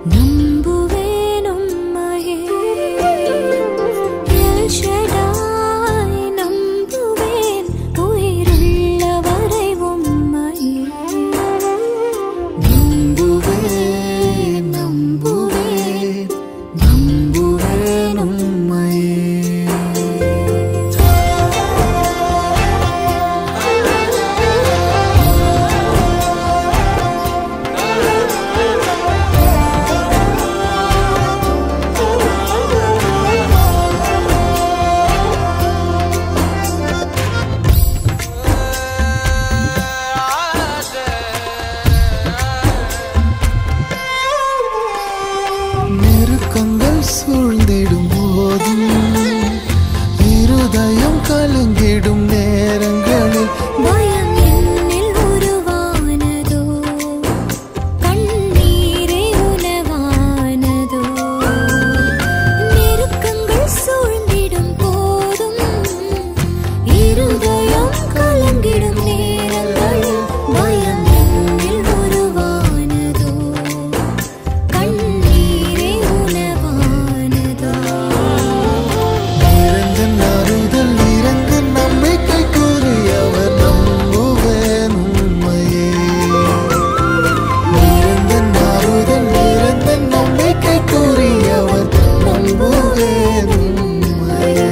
நம்புவேன் உம்மையே எல் ஷடாய் நம்புவேன் உயிருள்ள வரை உம்மையே நம்புவேன் நம்புவேன் நம்புவேன் உம்மையே நெருக்கங்கள் சூழ்ந்திடும் போதும் இருதயம் கலங்கிடும் நேரங்களில் பயம் என்னில் உருவானதோ கண்ணீரே உணவானதோ நெருக்கங்கள் சூழ்ந்திடும் போதும் இருதயம் கலங்கிடும் நேரங்களில் பயம் என்னில் உருவானதோ கண்ணீரே உணவானதோ இறந்த நறுதல் இறந்த நம்பிக்கை கூறியவர் நம்புவேன் உண்மையே இறந்த நறுதல் இறந்த நம்பிக்கை கூறியவர் நம்புவேன் உண்மையே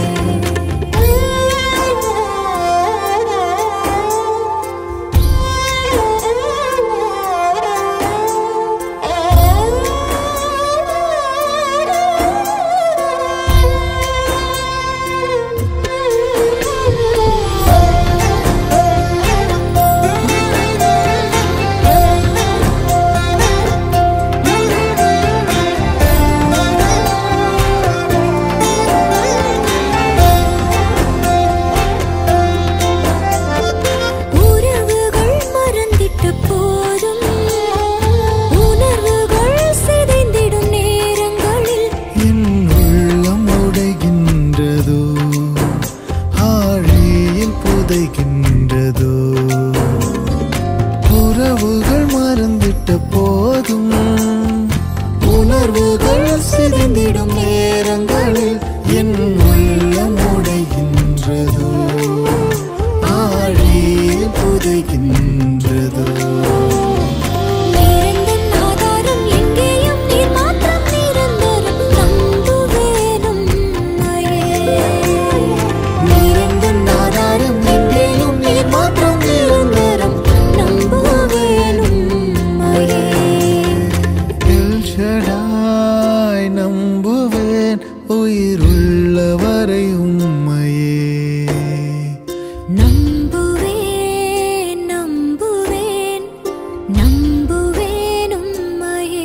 உறவுகள் மறந்திட்ட போதும் உணர்வுகள் சிதைந்திடும் நேரங்களில் என் உள்ளம் உடைகின்றதோ ஆழியில் புதைகின்றதோ உறவுகள் மறந்திட்ட போதும் உணர்வுகள் சிதைந்திடும் நேரங்களில் என் உள்ளம் உடைகின்றதோ ஆழியில் புதைகின்றதோ நிரந்தன் ஆதாரம் எங்கேயும் நீர் மாத்திரம் நிரந்தரம் நம்புவேனும் நிரந்தன் ஆதாரம் எங்கேயும் நீர் மாற்றம் நிரந்தரம் நம்புவேனும் எல் ஷடாய் நம்புவேன் உயிருள்ளவரை உம்மையே நம்புவேன் நம்புவேன் நம்புவேன் உம்மையே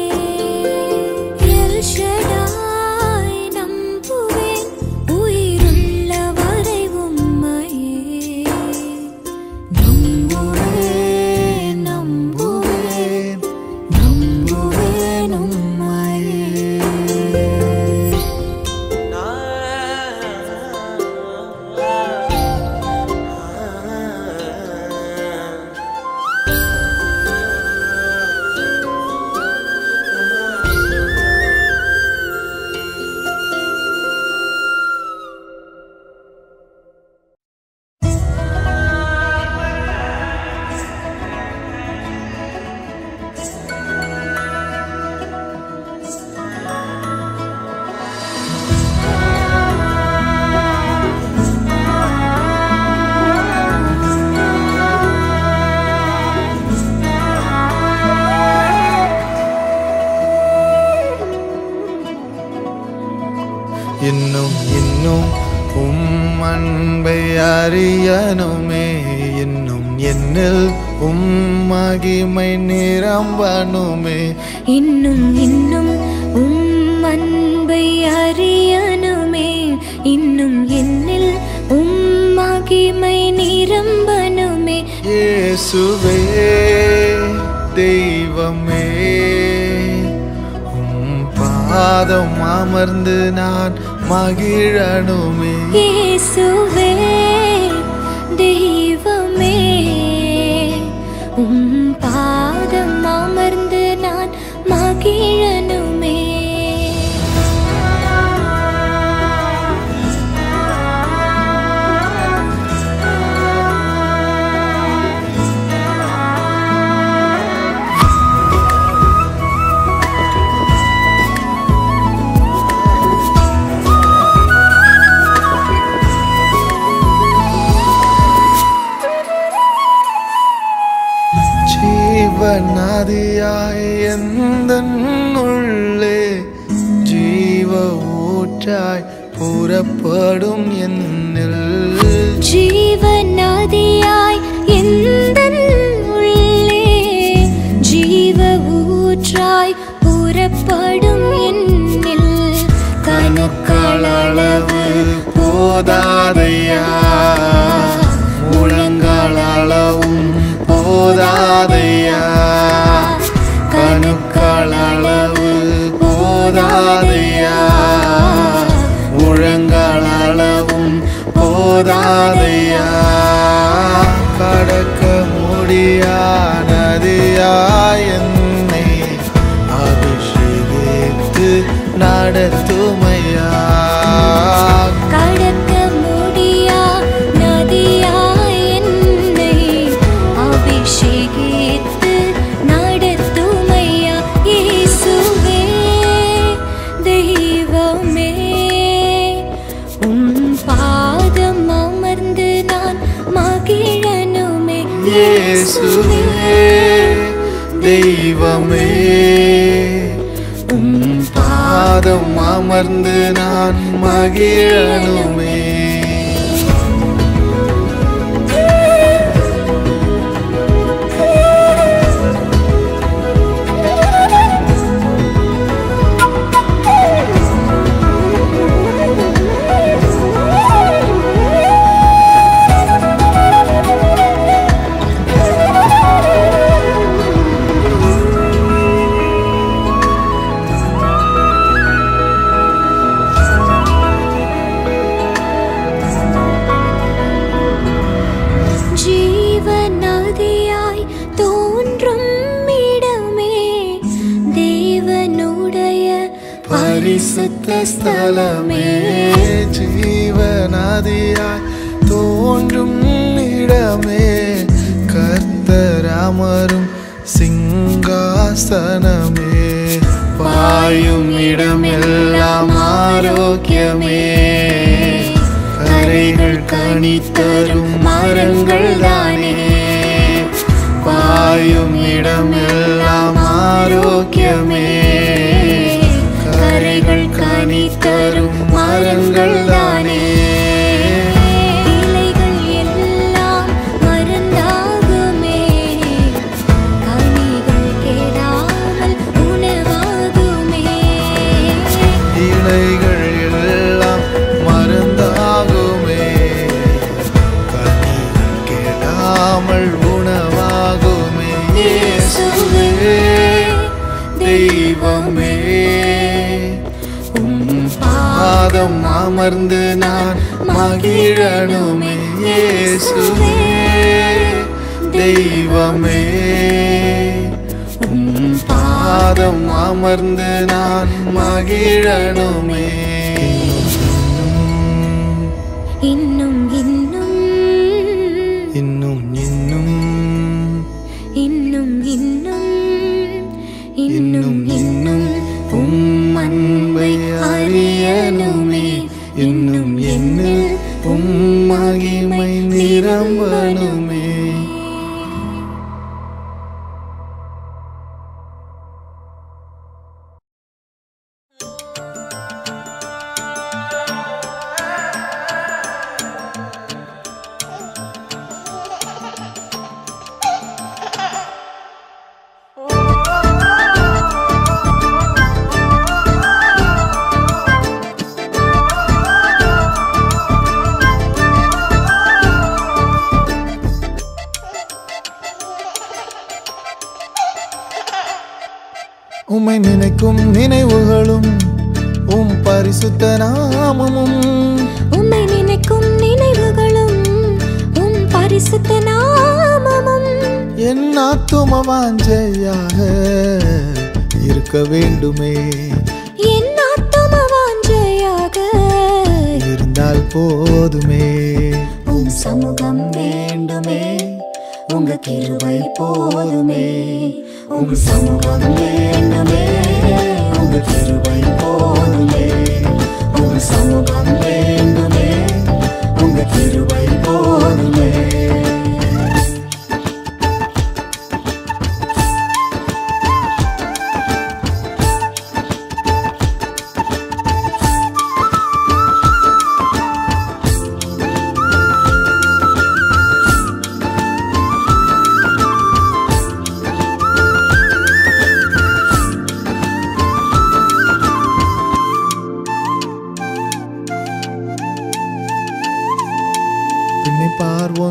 எல் ஷடாய் நம்புவேன் உயிருள்ள வரை உம்மையே நம்புவேன் நம்புவேன் நம்புவேன் உம்மையே இன்னும் இன்னும் உம் அன்பை அறியணுமே இன்னும் என்னில் உம் மகிமை நிரம்பணுமே இன்னும் இன்னும் உம் அன்பை அறியணுமே இன்னும் என்னில் உம் மகிமை நிரம்பணுமே இயேசுவே தெய்வமே உம் பாதம் அமர்ந்து நான் மகிழணுமே இயேசுவே தெய்வமே உம் பாதம் அமர்ந்து நான் மகிழ உள்ளே ஜீவ ஊற்றாய் புறப்படும் என்னில் ஜீவநதியாய் எந்தன் உள்ளே ஜீவ ஊற்றாய் புறப்படும் என்னில் கணுக்களளவு போதாதையா முழங்காலளவும் போதாதையா கணுக்களளவு போதாதையா முழங்காலளவும் போதாதையா கடக்க முடியானதையா என்னை அபிஷேகித்து நடத்துமையா கடக்க முடியா நதியாய் என்னை அபிஷேகித்து நடத்துமையா இயேசுவே தெய்வமே உன் பாதம் அமர்ந்து நான் மகிழனுமே இயேசுவே தெய்வமே உம் பாதம் அமர்ந்து நான் மகிழனுமே ஜீவநதியாய் தோன்றும் இடமே தேவனுடைய பரிசுத்த ஸ்தலமே ஜீவநதியாய் தோன்றும் இடமே கர்த்தராமரும் சிங்காசனமே பாயும் இடமெல்லாம் ஆரோக்கியமே கரைகள் கனி தரும் மரங்கள் தானே பாயும் இடமெல்லாம் ஆரோக்கியமே கரைகள் கனி தரும் மரங்கள் தானே இலைகள் எல்லாம் மருந்தாகுமே கனிகள் கெடாமல் உணவாகுமே இலைகள் எல்லாம் மருந்தாகுமே கனிகள் கெடாமல் உணவாகுமே இயேசுவே தெய்வமே உம் பாதம் அமர்ந்து நான் மகிழனுமே இயேசுவே தெய்வமே உம் பாதம் அமர்ந்து நான் மகிழனுமே இன்னும் இன்னும் இன்னும் இன்னும் இன்னும் இன்னும் இன்னும் இன்னும் உம் அன்பை அறியணுமே இன்னும் என்னில் உம் மகிமை நிரம்பணுமே உம்மை நினைக்கும் நினைவுகளும் உம் பரிசுத்த நாமமும் உம்மை நினைக்கும் நினைவுகளும் உம் பரிசுத்த நாமமும் என் ஆத்தும வாஞ்சையாக இருக்க வேண்டுமே என் ஆத்தும வாஞ்சையாக இருந்தால் போதுமே உம் சமூகம் வேண்டுமே உங்க கிருபை போதுமே உம் சமூகம் வேண்டுமே உங்க கிருபை போதுமே உம் சமூகம் வேண்டுமே உங்க கிருபை போதுமே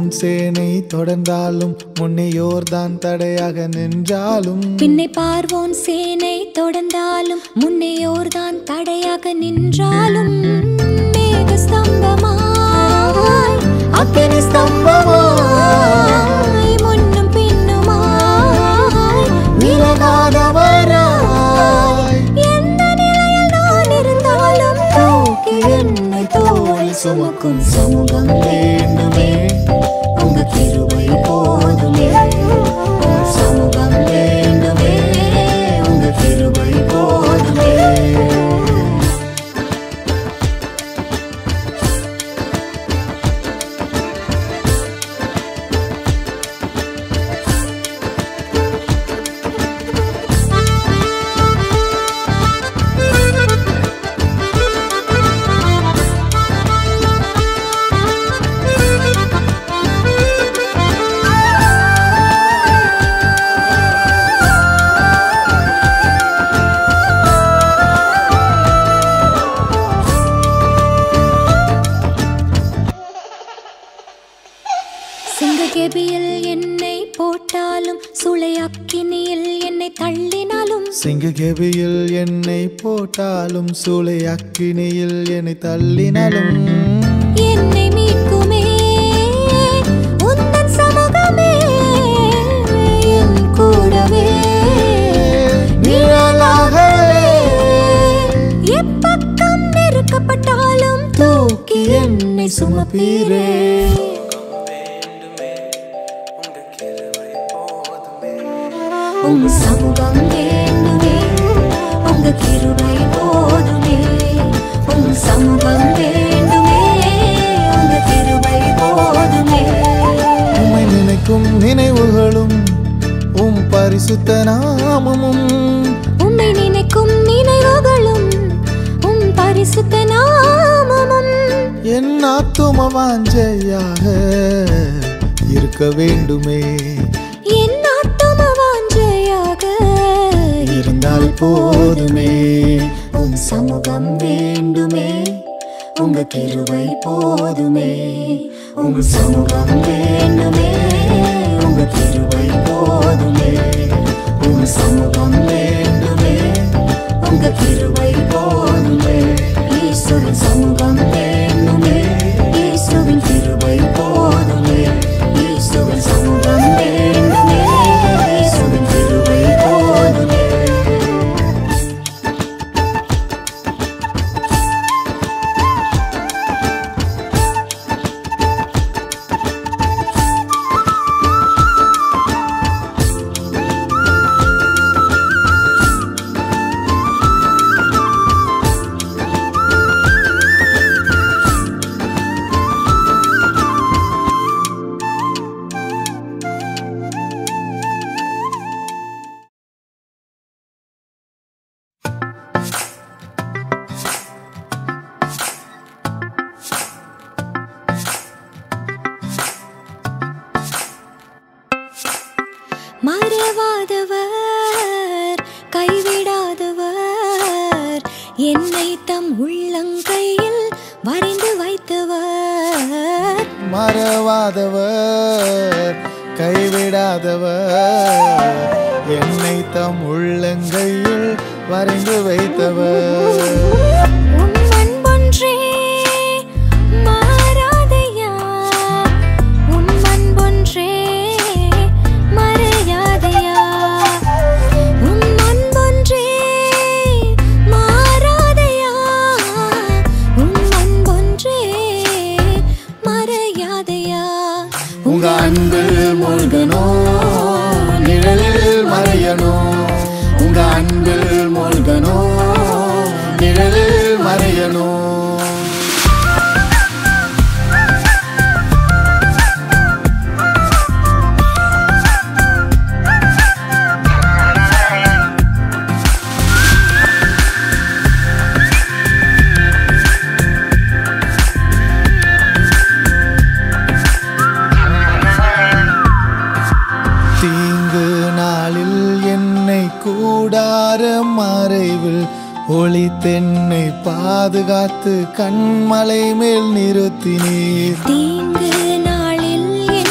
பார்வோன் சேனை தொடர்ந்தாலும் முன்னையோர்தான் தடையாக நின்றாலும் பின்னை பார்வோன் சேனை தொடர்ந்தாலும் முன்னையோர்தான் தடையாக நின்றாலும் மேக ஸ்தம்பமாய் அக்கினி ஸ்தம்பமாய் முன்னும் பின்னுமாய் விலகாதவராய் எந்த நிலையில் நான் இருந்தாலும் தூக்கி என்னை தோல் சுமக்கும் சமூகம் வேண்டுமே உங்க கிருபை போதுமே உங்க சமூகம் வேண்டுமே உங்க கிருபை போதுமே சிங்ககெபியில் என்னை போட்டாலும் சுளை அக்கினியில் என்னை தள்ளினாலும் சிங்ககெபியில் என்னை போட்டாலும் சூளை அக்கினியில் என்னை தள்ளினாலும் என்னை மீட்குமே உந்தன் சமூகமே என் கூடவே நிழலாகவே எப்பக்கம் நெருக்கப்பட்டாலும் தூக்கி என்னை சுமப்பீரே உங்க சமூகம் வேண்டுமே உங்க கிருபை போதுமே உங்க சமூகம் வேண்டுமே உங்க கிருபை போதுமே உம்மை நினைக்கும் நினைவுகளும் உம் பரிசுத்த நாமமும் உம்மை நினைக்கும் நினைவுகளும் உம் பரிசுத்த நாமமும் என் ஆத்தும வாஞ்சையாக இருக்க வேண்டுமே என் ஆத்தும வாஞ்சையாக இருந்தால் போதுமே உம் சமூகம் வேண்டுமே உங்க கிருபை போதுமே உங்க சமூகம் வேண்டுமே உங்க கிருபை போதுமே உங்க சமூகம் வேண்டுமே உங்க கிருபை போதுமே ஈஸ்வரின் சமூகம் வேண்டுமே ஈஸ்வரின் கிருபை போதுமே ஈஸ்வரின் சமூகம் வேண்டுமே ஈஸ்வரின் கிருபை போதுமே மறவாதவர் கைவிடாதவர் என்னை தம் உள்ளங்கையில் வரைந்து வைத்தவர் மறவாதவர் கைவிடாதவர் என்னை தம் உள்ளங்கையில் வரைந்து வைத்தவர் உன் அன்பொன்றே மாறாதையா உன் அன்பொன்றே மறையாதையா உன் அன்பொன்றே மாறாதையா உன் அன்பொன்றே மறையாதையா உங்க அன்பில் மூழ்கணும் நிழலில் மறையணும் உங்க அன்பில் மூழ்கணும் நிழலில் மறையணும் தீங்கு நாளில் என்னை கூடார மறைவில் ஒளி தென்னை பாதுகாத்து கண்மலை மேல் நிறுத்தினீர் தீங்கு நாளில்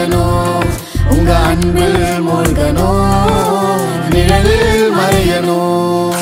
மறையணும் உங்க அன்பில் மூழ்கணும் நிழலில் மறையணும்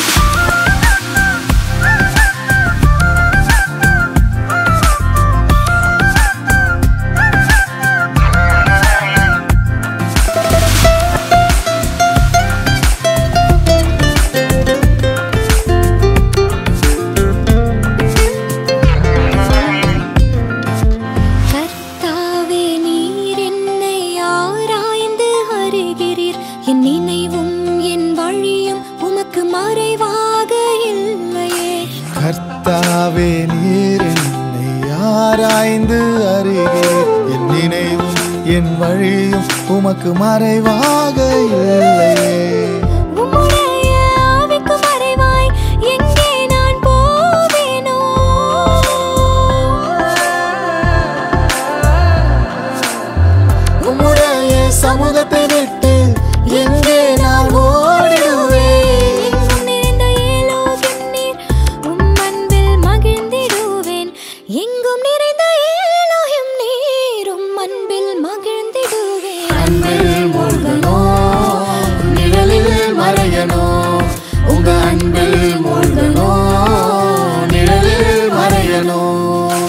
கர்த்தாவே நீர் என்னை ஆராய்ந்து அறிகிறீர் என் நினைவும் என் வழியும் உமக்கு மறைவாக இல்லையே கர்த்தாவே நீர் என்னை ஆராய்ந்து அறிகிறீர் என் நினைவும் என் வழியும் உமக்கு மறைவாக இல்லையே உம்முடைய ஆவிக்கு மறைவாய் எங்கே நான் போவேனோ உம்முடைய சமூகத்தை விட்டு எங்கே நான் ஓடிடுவேன் எங்கும் நிறைந்த ஏலோகம் நீர் உம் அன்பில் மகிழ்ந்திடுவேன் எங்கும் நிறைந்த ஏலோகம் நீர் உம் அன்பில் மகிழ்ந்திடுவேன் அன்பில் மூழ்கணும் நிழலில் மறையணும் உங்க அன்பில் மூழ்கணும் நிழலில் மறையணும்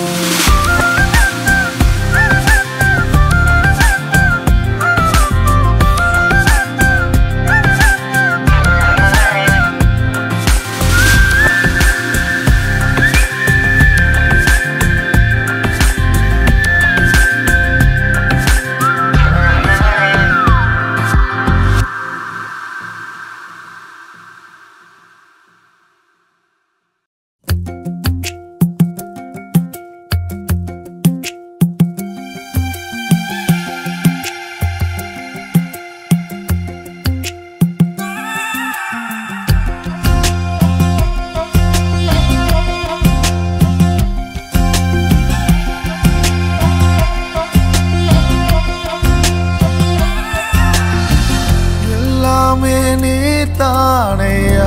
எல்லாமே நீ தானையா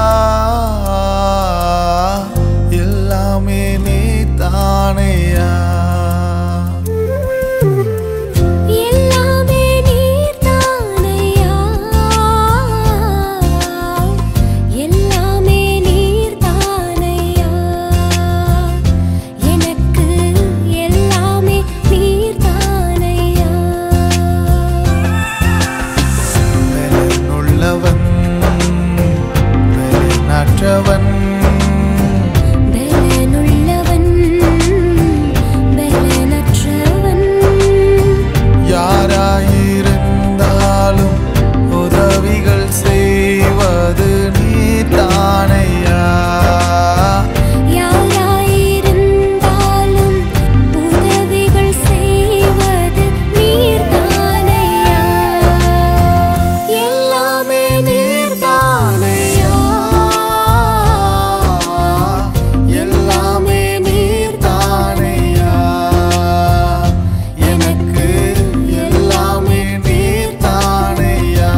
எல்லாமே நீ தானையா எல்லாமே நீர் தானையா எல்லாமே நீர் தானையா எனக்கு எல்லாமே நீர் தானையா உள்ளவன் நாற்றவன் பலனுள்ளவன் பலனற்றவன் யாராயிருந்தாலும் உதவிகள் செய்வது நீ தானையா யாராயிருந்தாலும் உதவிகள் செய்வது நீர்தானையா எல்லாமே நீர்தானையா எல்லாமே நீர் தானையா எனக்கு எல்லாமே நீர் தானையா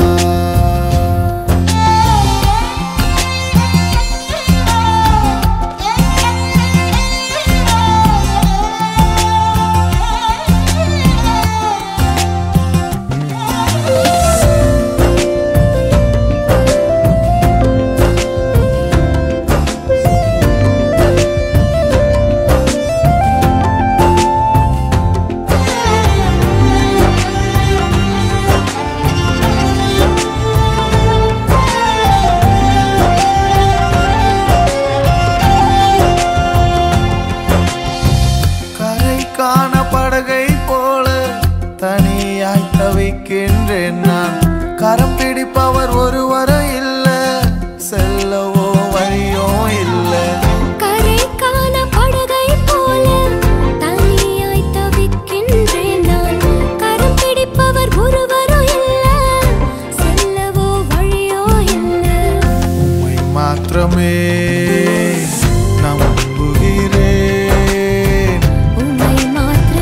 கரை காண படகை போல தனியாய் தவிக்கின்றேன் நான் கரம் பிடிப்பவர் ஒருவரும் இல்ல செல்லவோ வழியோ இல்ல கரை காண படகை போல தனியாய் தவிக்கின்றேன் நான் கரம் பிடிப்பவர் ஒருவரும் இல்ல செல்லவோ வழியோ இல்ல உம்மை மாத்திரமே நம்புகிறேன் உம்மை மாத்திரமே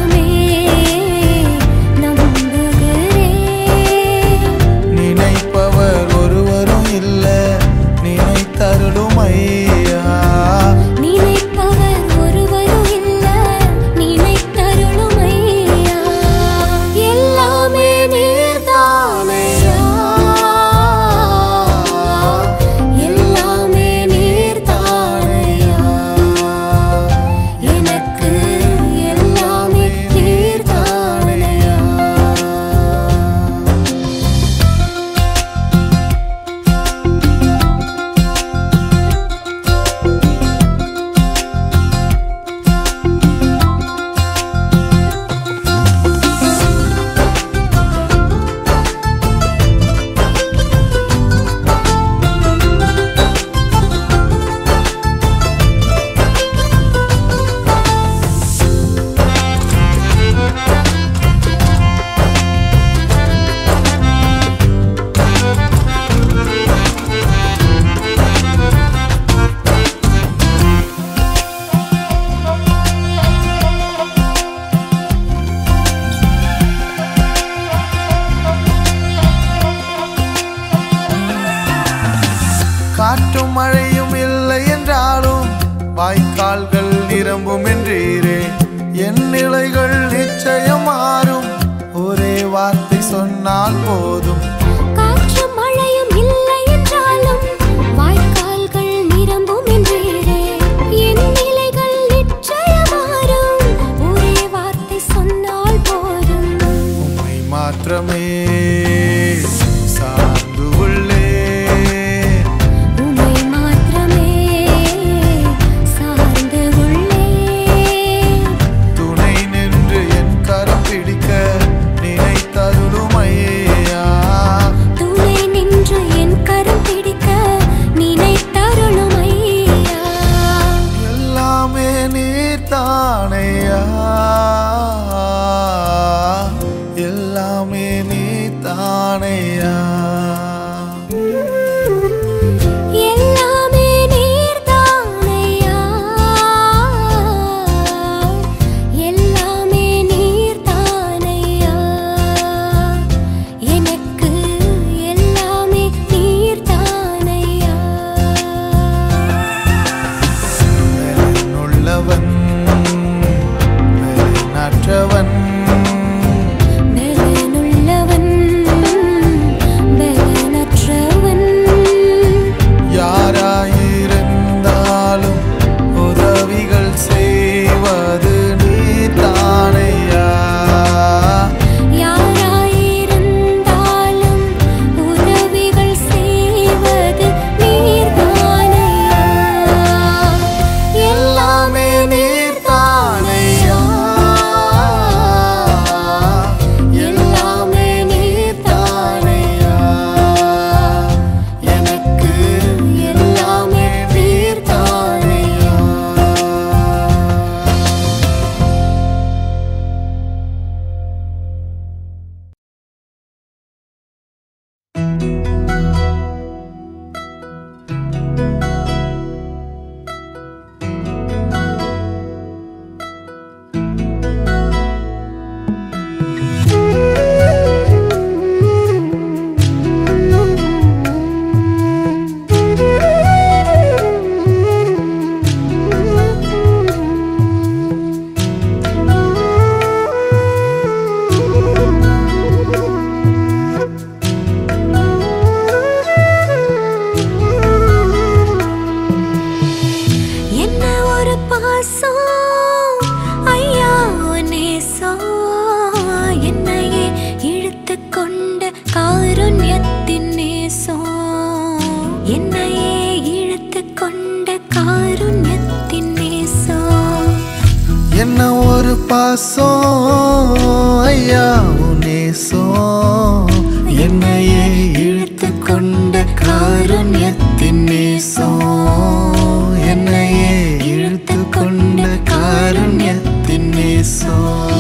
என்ன ஒரு பாசம் ஐயா உன் நேசம் என்னையே இழுத்து கொண்ட காருண்யத்தின் நேசம் என்னையே இழுத்து கொண்ட காருண்யத்தின் நேசம்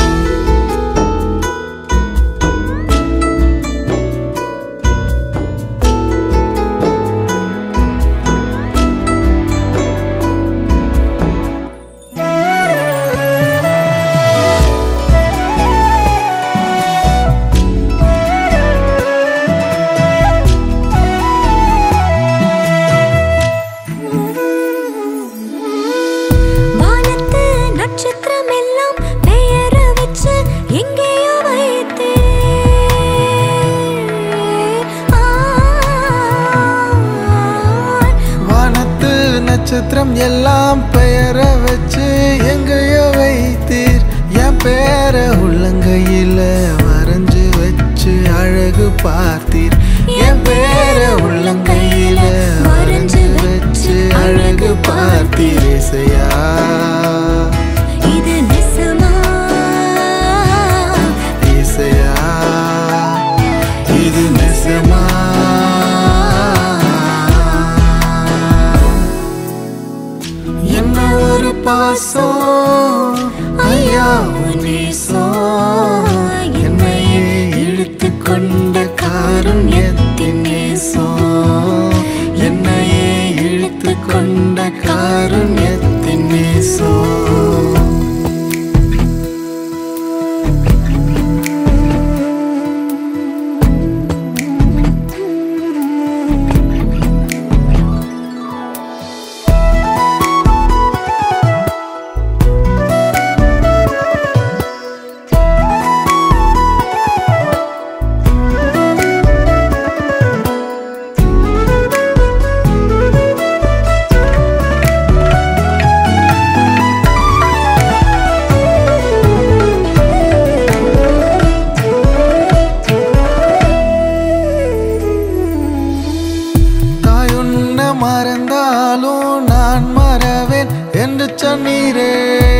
வானத்து நட்சத்திரம் எல்லாம் பெயர வச்சு எங்கேயோ வைத்தே வானத்து நட்சத்திரம் எல்லாம் பெயர வச்சு எங்கேயோ வைத்தீர் என் பேர உள்ளங்கையில வரைஞ்சு வச்சு அழகு பார்த்தீர் என் பேர உள்ளங்கையில வரைஞ்சு வச்சு அழகு பார்த்தீர் இசையா இது நெசமா இசையா இது நெசமா என்ன ஒரு பாசம் ஐயா உன் நேசம் என்னையே இழுத்து கொண்ட காருண்யத்தின் நேசம் என்னையே இழுத்து கொண்ட காருண்யத்தின் நேசம் தாய் உன்னை மறந்தாலும் நான் மறவேன் என்று சொன்னீரே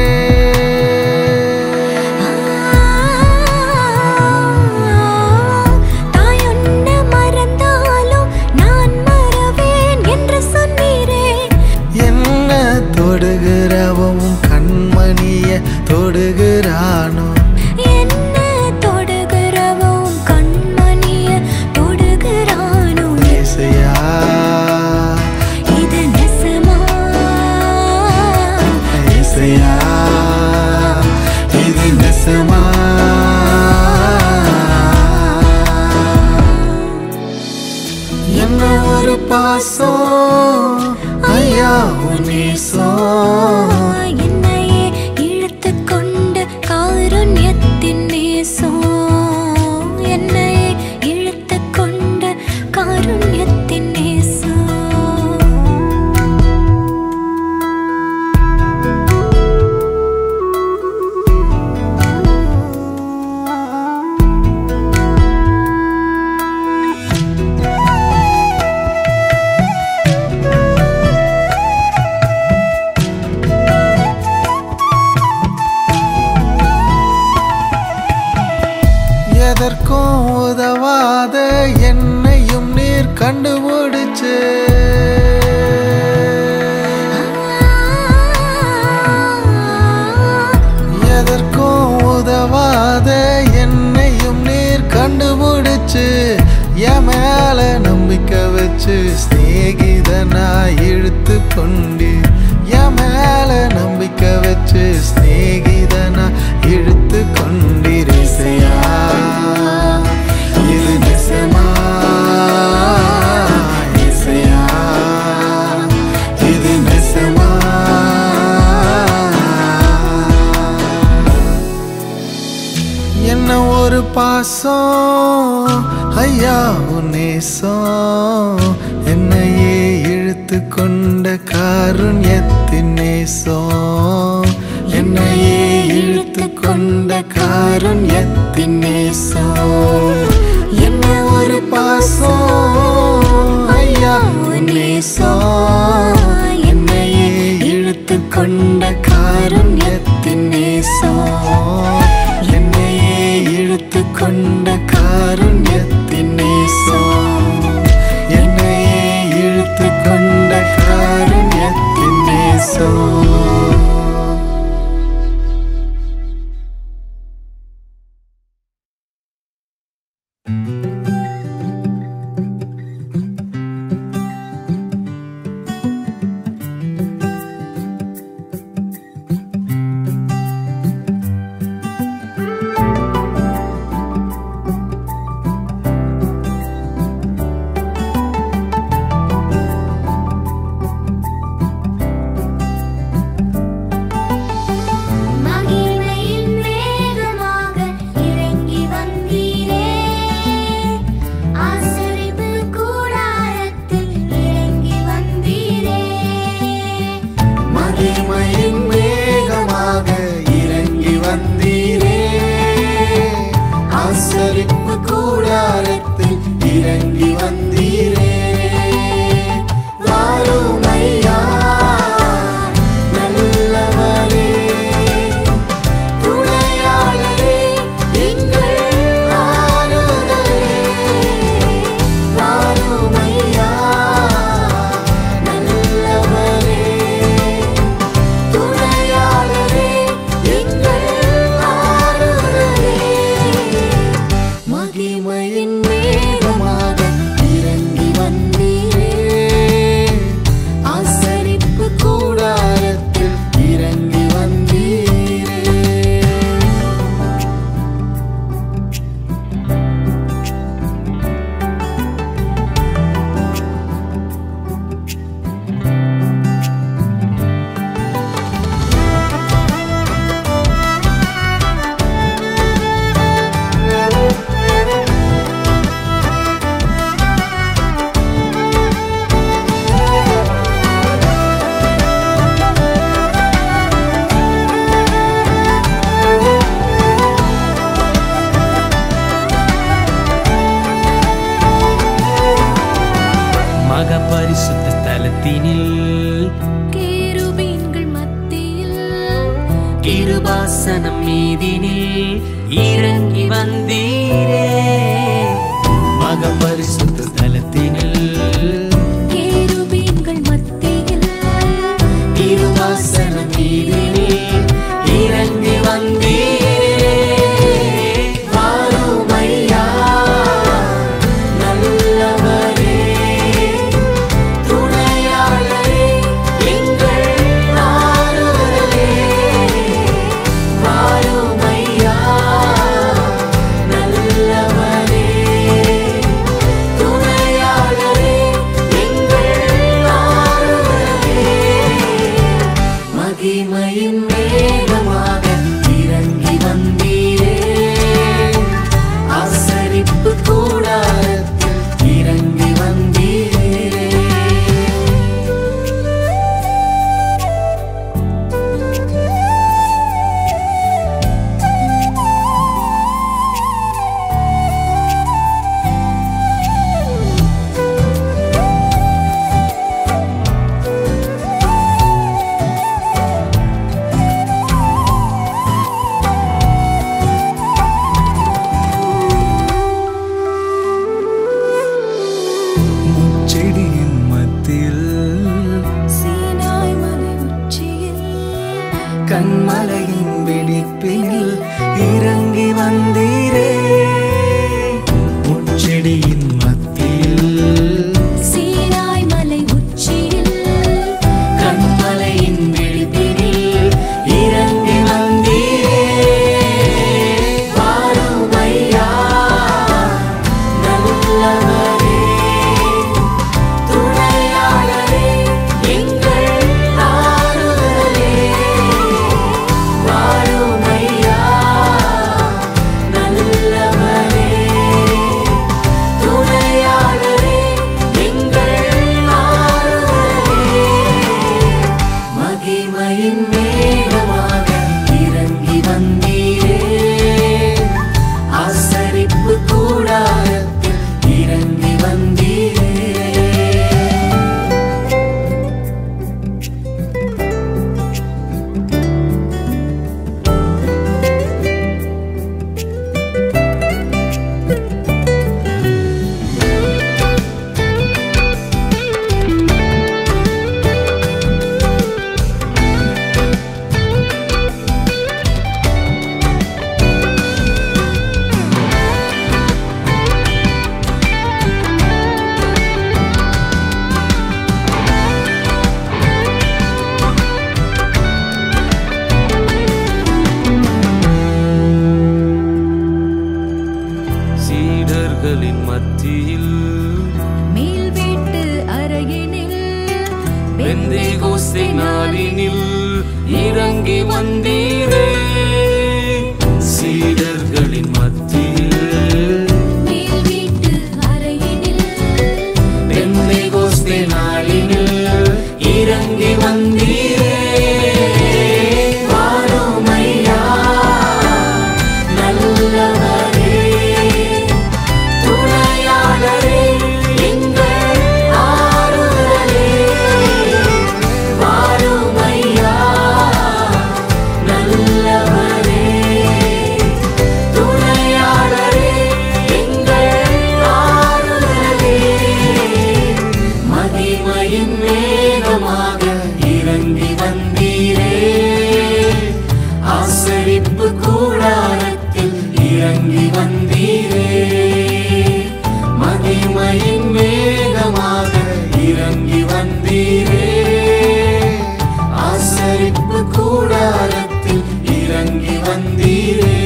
தாய் உன்னை மறந்தாலும் நான் மறவேன் என்று சொன்னீரே என்ன தொடுகிறவவும் கண்மணிய தொடுகிறானோ என்ன தொடுகிறவும் கண்மணிய தொடுகிறானோ இசையா இது நெசமா இசையா இது நெசமா என்ன ஒரு பாசம் ஐயா உன் நேசம் என்னையே இழுத்து கொண்ட காருண்யத்தின் நேசம் என்னையே இழுத்து கொண்ட காருண்யத்தின் நேசம் எதற்கும் உதவாத என்னையும் நீர் கண்டுபிடிச்சு எதற்கும் உதவாத என்னையும் நீர் கண்டுபிடிச்சு என் மேல நம்பிக்கை வச்சு சிநேகிதனா இழுத்து கொண்டு என் மேல நம்பிக்கை வச்சு சிநேகிதனா இழுத்து கொண்டிருசையா இது நெசமா இசையா இது நெசமா என்ன ஒரு பாசம் ஐயா உன் நேசம் என்னையே இழுத்து கொண்ட காருண்யத்தின் நேசம் என்னையே இழுத்து கொண்ட காருண்யத்தின் நேசம் என்ன ஒரு பாசம் ஐயா உன் நேசம் என்னையே இழுத்து கொண்ட காருண்யத்தின் நேசம் கொண்ட காருண்யத்தின் நேசம் என்னையே இழுத்து கொண்ட காருண்யத்தின் நேசம் மகிமையின் மேகமாக இறங்கி வந்தீரே ஆசரிப்பு கூடாரத்தில் இறங்கி வந்தீரே மகிமையின் மேகமாக இறங்கி வந்தீரே ஆசரிப்பு கூடாரத்தில் இறங்கி வந்தீரே வாரும் ஐயா நல்லவரே துணையாளரே எங்கள் ஆறுதலே வாரும் ஐயா நல்லவரே துணையாளரே எங்கள் ஆறுதலே மகிமையின் மேகமாக இறங்கி வந்தீரே ஆசரிப்பு கூடாரத்தில் இறங்கி வந்தீரே மக பரிசுத்த ஸ்தலத்தினில் கேருபீன்கள் மத்தியில் கிருபாசனம் மீதினில் இறங்கி வந்தீரே மக பரிசுத்த ஸ்தலத்தினில் கேருபீன்கள் மத்தியில் கிருபாசனம் மீதினில் இறங்கி வந்தீரே வாரும் ஐயா நல்லவரே துணையாளரே எங்கள் ஆறுதலே வாரும் ஐயா நல்லவரே மத்தியில் மேல் வீட்டு அறையினில் பெந்தைகோஸ்தே நாளினில் இறங்கி வந்தீரே சீடர்களின் மத்தியில் மேல் வீட்டு அறையினில் பெந்தைகோஸ்தே நாளினில் இறங்கி வந்தீரே வாருமையா நல்லவரே துணையாளரே எங்கள் ஆறுதலே வாருமையா நல்லவரே துணையாளரே எங்கள் ஆறுதலே மகிமையின் மேகமாக இறங்கி வந்தீரே ஆசரிப்பு கூடாரத்தில் இறங்கி வந்தீரே மகிமையின் மேகமாக இறங்கி வந்தீரே ஆசரிப்பு கூடாரத்தில் இறங்கி வந்தீரே